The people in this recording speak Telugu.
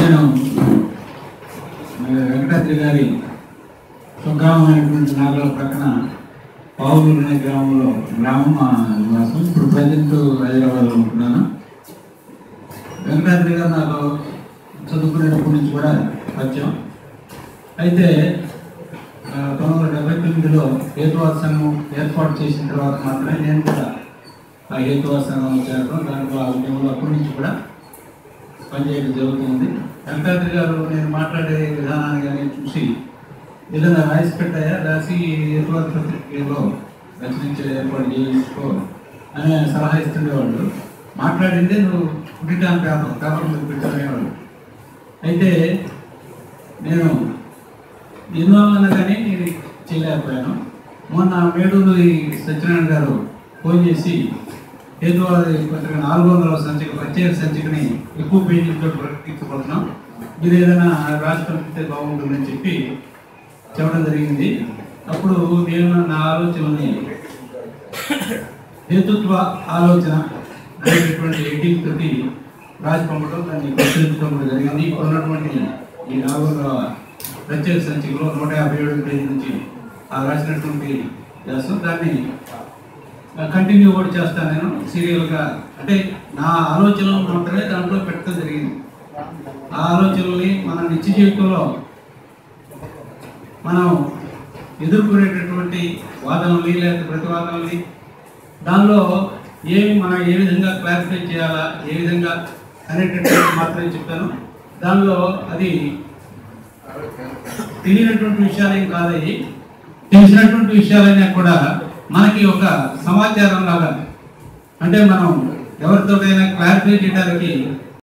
నేను ఆ, వెంకటాద్రి గారి స్వగ్రామం అయినటువంటి నాగల ప్రక్కన పావులూరు అనే గ్రామంలో గ్రామం మా నివాసం ఇప్పుడు ప్రజెంట్ హైదరాబాద్లో ఉంటున్నాను వెంకటాద్రి గారు నాకు చదువుకునేటప్పటి నుంచి కూడా పరిచయం అయితే ఆ, పంతొమ్మిది వందల డెబ్బై తొమ్మిదిలో హేతువాద సంఘం ఏర్పాటు చేసిన తర్వాత మాత్రమే నేను కూడా ఆ హేతువాద సంఘం చేరడం దాంట్లో ఆ ఉద్యమంలో అప్పటి నుంచి కూడా పనిచేయడం జరుగుతుంది వెంకటాద్రి గారు నేను మాట్లాడే విధానాన్ని కానీ చూసి ఏదైనా రాసి పెట్టాయా రాసి హేతువాద పత్రికలో రచనించే ఏర్పాటు చేసుకో అనే సలహా ఇస్తుండేవాళ్ళు మాట్లాడిందే నువ్వు పుట్టిటాన్ పేపర్ పేపర్ మీద పెట్టుకునేవాళ్ళు అయితే నేను ఎన్నో అన్నా కానీ ఇది చేయలేకపోయాను మొన్న మేడూరు ఈ సత్యనారాయణ గారు ఫోన్ చేసి హేతువాది పత్రిక నాలుగు వందల సంచిక ప్రత్యేక సంచికని ఎక్కువ పేజీలతో ప్రకటించబడుతున్నాం మీరు ఏదైనా రాసి పంపితే బాగుంటుందని చెప్పి చెప్పడం జరిగింది అప్పుడు నేను నా ఆలోచనని హేతుత్వ ఆలోచన అనేటటువంటి ఎడిటింగ్ తోటి రాసి పంపడం దాన్ని పరిశీలించడం కూడా జరిగింది ఇప్పుడు ఉన్నటువంటి ఈ నాలుగు వందల ప్రత్యేక సంచికలో నూట యాభై ఏడు పేజీ నుంచి ఆ రాసినటువంటి వ్యాసం దాన్ని కంటిన్యూ కూడా చేస్తాను నేను సీరియల్గా అంటే నా ఆలోచనలు మాత్రమే దాంట్లో పెట్టడం జరిగింది ఆ ఆలోచనల్ని మన నిత్య జీవితంలో మనం ఎదుర్కొనేటటువంటి వాదనల్ని లేదా ప్రతివాదనల్ని దానిలో ఏమి మనం ఏ విధంగా క్లారిఫై చేయాలా ఏ విధంగా అనేటటువంటి మాత్రమే చెప్తాను దానిలో అది తెలియనటువంటి విషయాలేం కాదయ్యి తెలిసినటువంటి విషయాలైనా కూడా మనకి ఒక సమాచారం లాగా అంటే మనం ఎవరితోటైనా క్లారిఫై చేయడానికి